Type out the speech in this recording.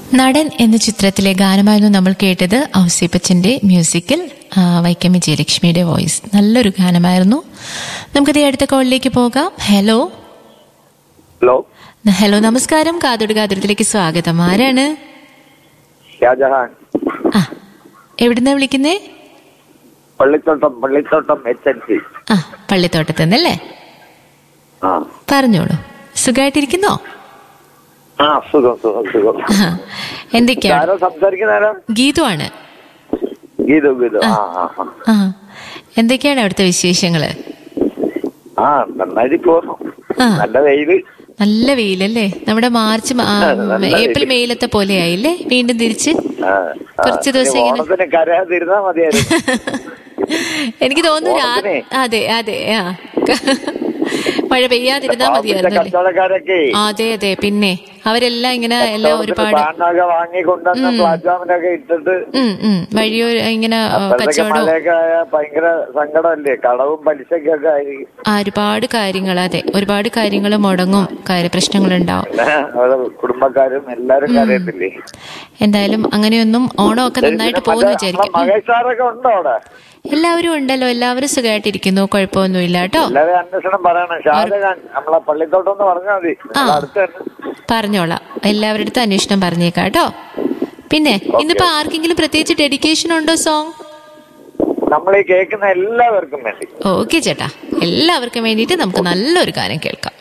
നടൻ എന്ന ചിത്രത്തിലെ ഗാനമായിരുന്നു നമ്മൾ കേട്ടത് ഔസിപ്പച്ചന്റെ മ്യൂസിക്കിൽ ആ, വൈക്കം വിജയലക്ഷ്മിയുടെ വോയിസ് നല്ലൊരു ഗാനമായിരുന്നു നമുക്കിത് അടുത്ത കോളിലേക്ക് പോകാം ഹലോ ഹലോ ഹലോ നമസ്കാരം കാതോട് കാതുരത്തിലേക്ക് സ്വാഗതം ആരാണ് ഷാജഹാൻ ആ എവിടുന്നാ വിളിക്കുന്നേ Pallithottam Pallithottam H N C ആ പള്ളിത്തോട്ടത്ത് നിന്നല്ലേ ആ പറഞ്ഞോളൂ സുഖമായിട്ടിരിക്കുന്നോ ആ സുഖം സുഖം സുഖം ആ, എന്തൊക്കെയാണ് ആരോ സംസാരിക്കുന്നേരം ഗീതു ആണ് ഗീതു ഗീതു ആ ആ ആ. ആ എന്തൊക്കെയാണ് അവിടുത്തെ വിശേഷങ്ങള് ആ നന്നായിട്ട് പോന്നു ആ. നല്ല വെയില് നല്ല വെയിലല്ലേ നമ്മുടെ മാർച്ച് മാ- ആ, നല്ല ഏപ്രിൽ വെയില്. മെയിലത്തെ പോലെയായില്ലേ വീണ്ടും തിരിച്ച് ആ, ആ. കുറച്ച് ദിവസം ഇനി ഇങ്ങനെ- ഓണത്തിന് കരയാതിരുന്നാ മതിയായിരുന്നു എനിക്ക് തോന്നുന്നു രാ- ഓണത്തിനെ? അതെ അതെ ആ മഴ പെയ്യാതിരുന്നാ പാവപ്പെട്ട മതിയായിരുന്നു അല്ലേ കച്ചവടക്കാരൊക്കെ അതെ അതെ പിന്നെ അവരെല്ലാം ഇങ്ങനെ എല്ലാം ഒരുപാട് പാനൊക്കെ വാങ്ങി കൊണ്ടുവന്ന പ്ലാറ്റ്ഫോമിലൊക്കെ ഇട്ടിട്ട് ഉം ഉം വഴിയോ ഇങ്ങനെ ആ, അപ്പോഴത്തേക്ക് കച്ചവടവും മഴയൊക്കെ ആയ ഭയങ്കര സങ്കടമല്ലേ കടവും പലിശക്കൊക്കെ ആയിരിക്കും ആ, ഒരുപാട് കാര്യങ്ങൾ അതെ ഒരുപാട് കാര്യങ്ങൾ മുടങ്ങും കാര്യ പ്രശ്നങ്ങളുണ്ടാവും പിന്നെ അവരുടെ കുടുംബക്കാരും എല്ലാരും കരയത്തില്ലേ എന്തായാലും അങ്ങനെയൊന്നും ഓണമൊക്കെ നന്നായിട്ട് പോകുന്നു വിചാരിക്കും ഉം. മഹേഷ് സാറൊക്കെ ഉണ്ടോ അവിടെ എല്ലാവരും ഉണ്ടല്ലോ എല്ലാവരും സുഖമായിട്ടിരിക്കുന്നു കുഴപ്പമൊന്നുമില്ല കേട്ടോ എല്ലാവരും അന്വേഷണം പറയണം ഷാജഹാൻ നമ്മളെ പള്ളിത്തോട്ടം എന്ന് പറഞ്ഞാൽ മതി ആ. നമ്മളെ അടുത്ത് തന്നെ പറഞ്ഞോളാം എല്ലാവരുടെ അടുത്തും അന്വേഷണം പറഞ്ഞേക്കാം കേട്ടോ പിന്നെ ഇന്നിപ്പോ ആർക്കെങ്കിലും പ്രത്യേകിച്ച് ഡെഡിക്കേഷൻ ഉണ്ടോ സോങ് നമ്മൾ ഈ കേൾക്കുന്ന എല്ലാവർക്കും വേണ്ടി ഓക്കെ ചേട്ടാ എല്ലാവർക്കും വേണ്ടിയിട്ട് നമുക്ക് നല്ലൊരു ഗാനം കേൾക്കാം